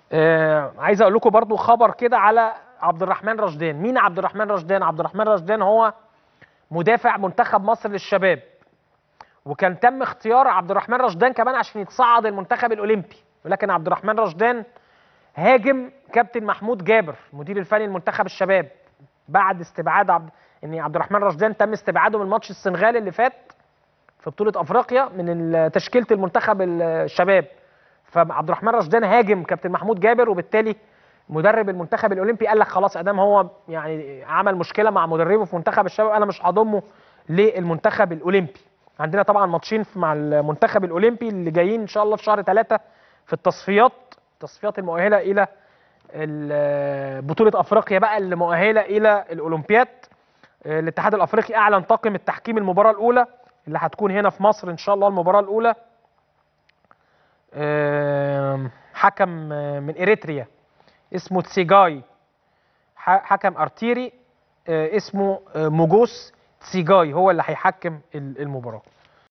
آه عايز اقول لكم برضو خبر كده على عبد الرحمن رشدان مين عبد الرحمن رشدان عبد الرحمن رشدان هو مدافع منتخب مصر للشباب وكان تم اختيار عبد الرحمن رشدان كمان عشان يتصعد المنتخب الاولمبي ولكن عبد الرحمن رشدان هاجم كابتن محمود جابر المدير الفني لمنتخب الشباب بعد استبعاد عبد ان عبد الرحمن رشدان تم استبعاده من ماتش السنغال اللي فات في بطوله افريقيا من تشكيله المنتخب الشباب فعبد الرحمن رشدان هاجم كابتن محمود جابر وبالتالي مدرب المنتخب الاولمبي قال لك خلاص ادام هو يعني عمل مشكله مع مدربه في منتخب الشباب انا مش هضمه للمنتخب الاولمبي عندنا طبعا ماتشين مع المنتخب الاولمبي اللي جايين ان شاء الله في شهر ثلاثة في التصفيات التصفيات المؤهله الى بطوله افريقيا بقى اللي مؤهله الى الاولمبياد الاتحاد الافريقي اعلن طاقم التحكيم المباراه الاولى اللي هتكون هنا في مصر ان شاء الله المباراه الاولى حكم من اريتريا اسمه تسيجاي حكم ارتيري اسمه موجوس تسيجاي هو اللي هيحكم المباراه